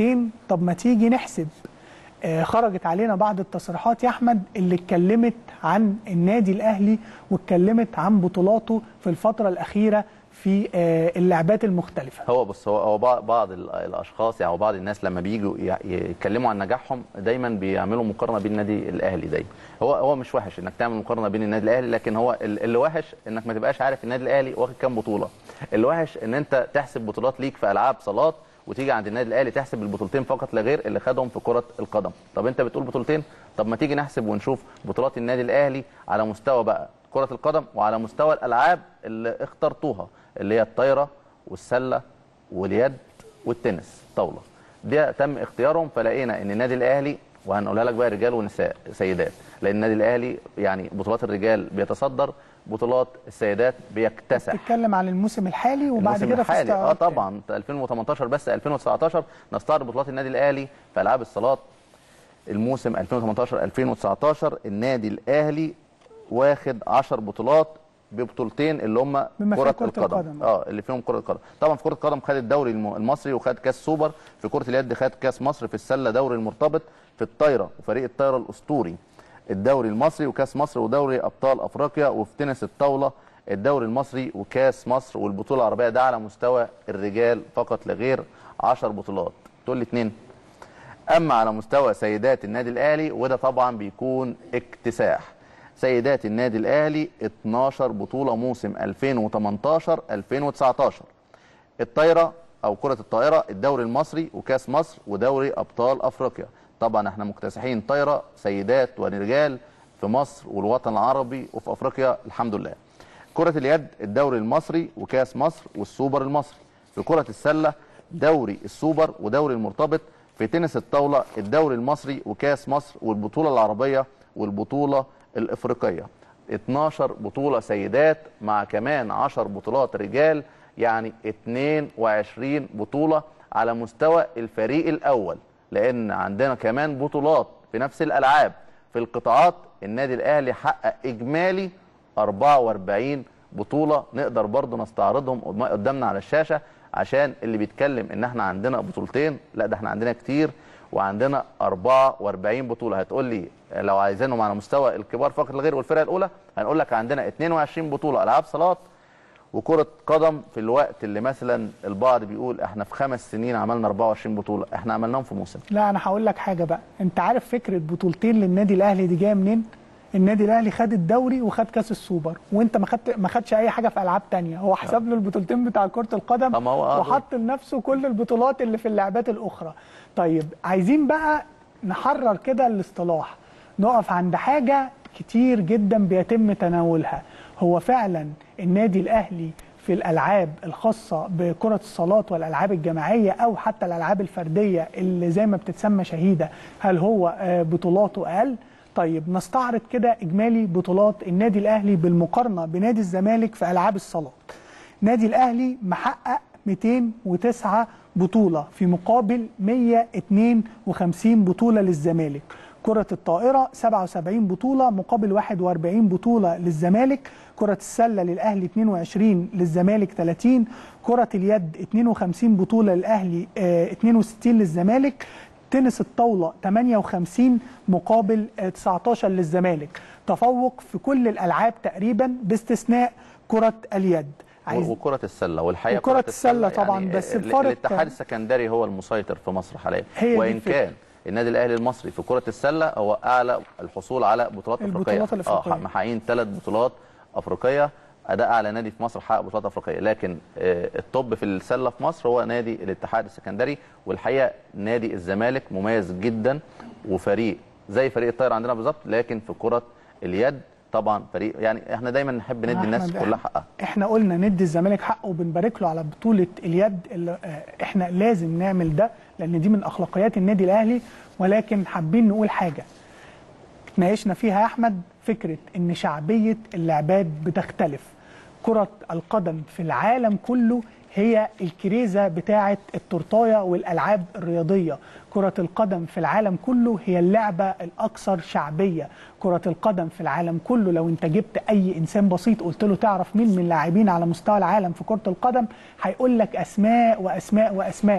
بطولتين طب ما تيجي نحسب آه، خرجت علينا بعض التصريحات يا احمد اللي اتكلمت عن النادي الاهلي واتكلمت عن بطولاته في الفتره الاخيره في آه، اللعبات المختلفه هو بص هو هو بعض بعض ال- الاشخاص يعني بعض الناس لما بييجوا ي- يتكلموا عن نجاحهم دايما بيعملوا مقارنه بين النادي الاهلي دايما هو هو مش وحش انك تعمل مقارنه بين النادي الاهلي لكن هو ال- اللي وحش انك ما تبقاش عارف النادي الاهلي واخد كام بطوله اللي وحش ان انت تحسب بطولات ليك في العاب صالات وتيجي عند النادي الاهلي تحسب البطولتين فقط لا غير اللي خدهم في كره القدم طب انت بتقول بطولتين طب ما تيجي نحسب ونشوف بطولات النادي الاهلي على مستوى بقى كره القدم وعلى مستوى الالعاب اللي اخترتوها اللي هي الطايره والسله واليد والتنس طاوله دي تم اختيارهم فلقينا ان النادي الاهلي وهنقولها لك بقى رجال ونساء سيدات لان النادي الاهلي يعني بطولات الرجال بيتصدر بطولات السيدات بيكتسح تتكلم عن الموسم الحالي وبعد الموسم كده في الحالي اه استعراض تاني. طبعا 2018 بس 2019 نستعرض بطولات النادي الاهلي في العاب الصالات الموسم 2018 2019 النادي الاهلي واخد 10 بطولات ببطولتين اللي هم بما فيها كرة, كرة القدم القدم. اه اللي فيهم كرة القدم طبعا في كرة القدم خد الدوري الم- المصري وخد كاس سوبر في كرة اليد خد كاس مصر في السلة دوري المرتبط في الطايرة وفريق الطايرة الأسطوري الدوري المصري وكاس مصر ودوري أبطال أفريقيا وفي تنس الطاولة الدوري المصري وكاس مصر والبطولة العربية ده على مستوى الرجال فقط لا غير 10 بطولات تقول لي اتنين اما على مستوى سيدات النادي الاهلي وده طبعا بيكون اكتساح سيدات النادي الاهلي 12 بطوله موسم 2018 2019 الطايره او كره الطائره الدوري المصري وكاس مصر ودوري ابطال افريقيا طبعا احنا مكتسحين طايره سيدات ورجال في مصر والوطن العربي وفي افريقيا الحمد لله كره اليد الدوري المصري وكاس مصر والسوبر المصري في كره السله دوري السوبر ودوري المرتبط في تنس الطاوله الدوري المصري وكاس مصر والبطوله العربيه والبطوله الافريقيه 12 بطوله سيدات مع كمان 10 بطولات رجال يعني 22 بطوله على مستوى الفريق الاول لان عندنا كمان بطولات في نفس الالعاب في القطاعات النادي الاهلي حقق اجمالي 44 بطوله نقدر برضو نستعرضهم قدام- قدامنا على الشاشه عشان اللي بيتكلم ان احنا عندنا بطولتين لا ده احنا عندنا كتير وعندنا 44 بطوله هتقول لي لو عايزينهم على مستوى الكبار فقط لا غير والفرقه الاولى هنقول لك عندنا 22 بطوله العاب صالات وكره قدم في الوقت اللي مثلا البعض بيقول احنا في خمس سنين عملنا 24 بطوله احنا عملناهم في موسم لا انا هقول لك حاجه بقى انت عارف فكره بطولتين للنادي الاهلي دي جايه منين النادي الاهلي خد الدوري وخد كاس السوبر وانت ما خدت ما خدش اي حاجه في العاب تانية هو حسب له البطولتين بتاع كره القدم طب ما هو آه وحط لنفسه كل البطولات اللي في اللعبات الاخرى طيب عايزين بقى نحرر كده الاصطلاح نقف عند حاجه كتير جدا بيتم تناولها هو فعلا النادي الاهلي في الالعاب الخاصه بكره الصالات والالعاب الجماعيه او حتى الالعاب الفرديه اللي زي ما بتتسمى شهيده هل هو آه، بطولاته اقل طيب نستعرض كده اجمالي بطولات النادي الاهلي بالمقارنه بنادي الزمالك في العاب الصالات نادي الاهلي محقق 209 بطوله في مقابل 152 بطوله للزمالك كرة الطائرة 77 بطولة مقابل 41 بطولة للزمالك كرة السلة للأهلي 22 للزمالك 30 كرة اليد 52 بطولة للأهلي آه، 62 للزمالك تنس الطاولة 58 مقابل آه، 19 للزمالك تفوق في كل الألعاب تقريبا باستثناء كرة اليد عايز وكرة السلة والحقيقة وكرة كرة السلة طبعاً، بس ال- بفرق- الاتحاد السكندري هو المسيطر في مصر حاليا هي دي وإن الفكرة. كان النادي الأهلي المصري في كرة السلة هو أعلى الحصول على بطولات البطولات أفريقية الأفريقية. اه محققين ثلاث بطولات أفريقية أداء أعلى نادي في مصر حقق بطولات أفريقية لكن آه، الطب في السلة في مصر هو نادي الاتحاد السكندري والحقيقة نادي الزمالك مميز جدا وفريق زي فريق الطايرة عندنا بالظبط لكن في كرة اليد طبعا فريق يعني احنا دايما نحب ندي الناس أحمد، كلها إحنا- حقها احنا قلنا ندي الزمالك حقه وبنبارك له على بطوله اليد اللي آه، احنا لازم نعمل ده لان دي من اخلاقيات النادي الاهلي ولكن حابين نقول حاجه اتناقشنا فيها يا احمد فكره ان شعبيه اللعبات بتختلف كره القدم في العالم كله هي الكريزه بتاعه التورتايه والالعاب الرياضيه كره القدم في العالم كله هي اللعبه الاكثر شعبيه كره القدم في العالم كله لو انت جبت اي انسان بسيط قلت له تعرف مين من اللاعبين على مستوى العالم في كره القدم هيقول لك اسماء واسماء واسماء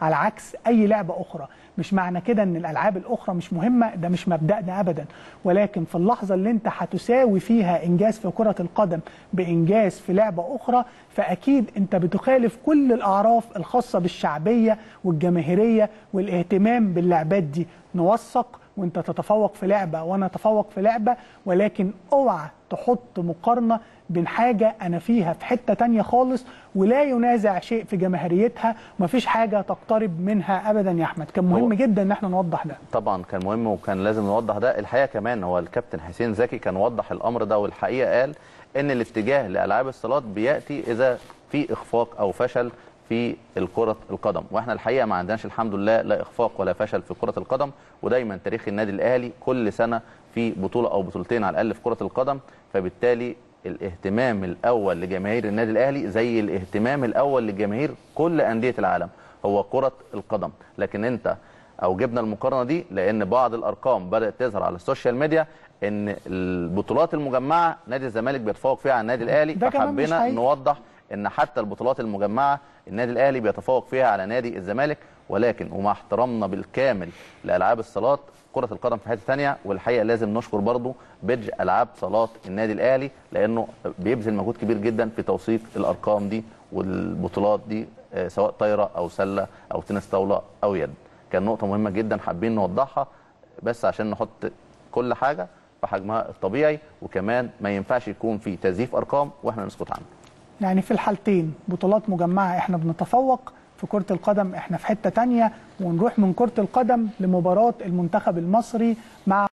على عكس اي لعبه اخرى مش معنى كده ان الالعاب الاخرى مش مهمه ده مش مبدأنا ابدا ولكن في اللحظه اللي انت هتساوي فيها انجاز في كره القدم بانجاز في لعبه اخرى فاكيد انت بتخالف كل الاعراف الخاصه بالشعبيه والجماهيريه والاهتمام باللعبات دي نوثق وانت تتفوق في لعبه وانا اتفوق في لعبه ولكن اوعى تحط مقارنه بين حاجه انا فيها في حته تانية خالص ولا ينازع شيء في جماهيريتها ومفيش حاجه تقترب منها ابدا يا احمد كان مهم هو- جدا ان احنا نوضح ده طبعا كان مهم وكان لازم نوضح ده الحقيقه كمان هو الكابتن حسين زكي كان وضح الامر ده والحقيقه قال ان الاتجاه لالعاب الصالات بياتي اذا في اخفاق او فشل في الكرة القدم واحنا الحقيقه ما عندناش الحمد لله لا اخفاق ولا فشل في كرة القدم ودايما تاريخ النادي الاهلي كل سنه في بطوله او بطولتين على الاقل في كرة القدم فبالتالي الاهتمام الاول لجماهير النادي الاهلي زي الاهتمام الاول لجماهير كل انديه العالم هو كرة القدم لكن انت او جبنا المقارنه دي لان بعض الارقام بدات تظهر على السوشيال ميديا ان البطولات المجمعه نادي الزمالك بيتفوق فيها على النادي الاهلي ده كمان مش فحبينا حقيقي. نوضح ان حتى البطولات المجمعه النادي الاهلي بيتفوق فيها على نادي الزمالك ولكن ومع احترامنا بالكامل لالعاب الصالات كره القدم في حته ثانيه والحقيقه لازم نشكر برضو بيدج العاب صالات النادي الاهلي لانه بيبذل مجهود كبير جدا في توثيق الارقام دي والبطولات دي آه، سواء طايره او سله او تنس طاوله او يد كان نقطه مهمه جدا حابين نوضحها بس عشان نحط كل حاجه في حجمها الطبيعي وكمان ما ينفعش يكون في تزييف ارقام واحنا نسكت عنه يعني في الحالتين بطولات مجمعة احنا بنتفوق في كرة القدم احنا في حتة تانية ونروح من كرة القدم لمباراة المنتخب المصري مع